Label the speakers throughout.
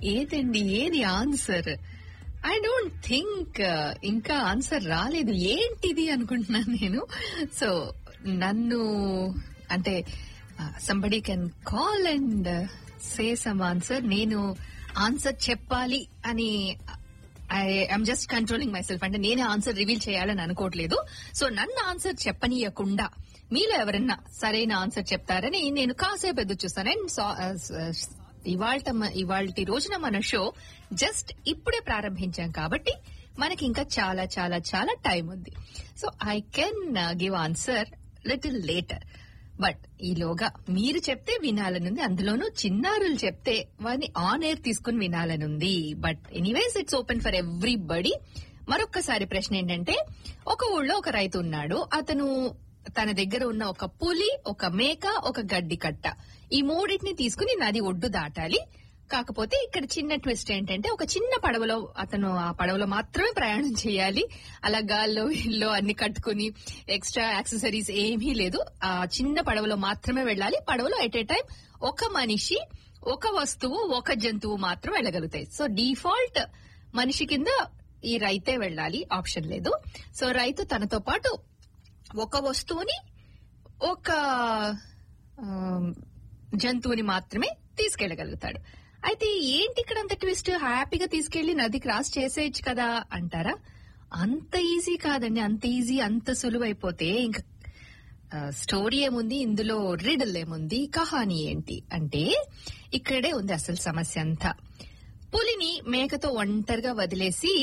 Speaker 1: ఏదండి ఏది answer I don't think ఇంకా ఆన్సర్ రాలేదు ఏంటిది అనుకుంటున్నాను నేను సో నన్ను అంటే somebody can call and say some answer నేను ఆన్సర్ చెప్పాలి అని I'm just controlling myself అంటే నేనే ఆన్సర్ రివీల్ చేయాలని అనుకోవట్లేదు సో నన్ను ఆన్సర్ చెప్పనీయకుండా మీలో ఎవరన్నా సరైన ఆన్సర్ చెప్తారని నేను కాసేపు ఎదురు చూస్తాను అండ్ ఇవాళ ఇవాళ రోజున మన షో జస్ట్ ఇప్పుడే ప్రారంభించాం కాబట్టి మనకి ఇంకా చాలా చాలా చాలా టైం ఉంది so I can give answer little later but ఈలోగా మీరు చెప్తే వినాలనుంది అందులోనూ చిన్నారులు చెప్తే వారిని ఆన్ ఎయిర్ తీసుకుని వినాలనుంది but anyways it's open for everybody మరొక్కసారి ప్రశ్న ఏంటంటే ఒక ఊళ్ళో ఒక రైతు ఉన్నాడు అతను తన దగ్గర ఉన్న ఒక పులి ఒక మేక ఒక గడ్డి కట్ట ఈ మూడింటిని తీసుకుని నది ఒడ్డు దాటాలి కాకపోతే ఇక్కడ చిన్న ట్విస్ట్ ఏంటంటే ఒక చిన్న పడవలో అతను ఆ పడవలో మాత్రమే ప్రయాణం చేయాలి అలా గాల్లో ఇల్లో అన్ని కట్టుకుని ఎక్స్ట్రా యాక్సెసరీస్ ఏమీ లేదు ఆ చిన్న పడవలో మాత్రమే వెళ్ళాలి పడవలో ఎట్ ఏ టైం ఒక మనిషి ఒక వస్తువు ఒక జంతువు మాత్రం వెళ్ళగలుగుతాయి సో డిఫాల్ట్ మనిషి కింద ఈ రైతే వెళ్ళాలి ఆప్షన్ లేదు సో రైతు తనతో పాటు ఒక వస్తువుని ఒక జంతువుని మాత్రమే తీసుకెళ్లగలుగుతాడు అయితే ఏంటి ఇక్కడ అంత ట్విస్ట్ హ్యాపీగా తీసుకెళ్లి నది క్రాస్ చేసేయచ్చు కదా అంటారా అంత ఈజీ కాదండి అంత ఈజీ అంత సులువు అయిపోతే ఇంకా స్టోరీ ఏముంది ఇందులో రిడల్ ఏముంది కహానీ ఏంటి అంటే ఇక్కడే ఉంది అసలు సమస్య అంతా పులిని మేకతో ఒంటరిగా వదిలేసి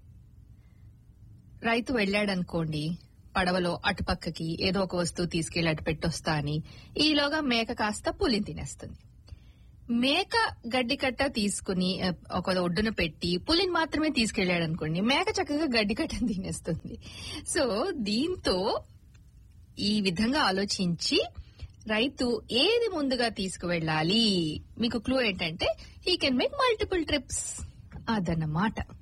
Speaker 1: రైతు వెళ్ళాడనుకోండి పడవలో అటుపక్కకి ఏదో ఒక వస్తువు తీసుకెళ్లి అటు పెట్టొస్తా అని ఈలోగా మేక కాస్త పులిని తినేస్తుంది మేక గడ్డి కట్ట తీసుకుని ఒక ఒడ్డున పెట్టి పులిని మాత్రమే తీసుకెళ్లాడు అనుకోండి మేక చక్కగా గడ్డి కట్టని తినేస్తుంది సో దీంతో ఈ విధంగా ఆలోచించి రైతు ఏది ముందుగా తీసుకువెళ్ళాలి మీకు క్లూ ఏంటంటే he can make multiple trips అదన్నమాట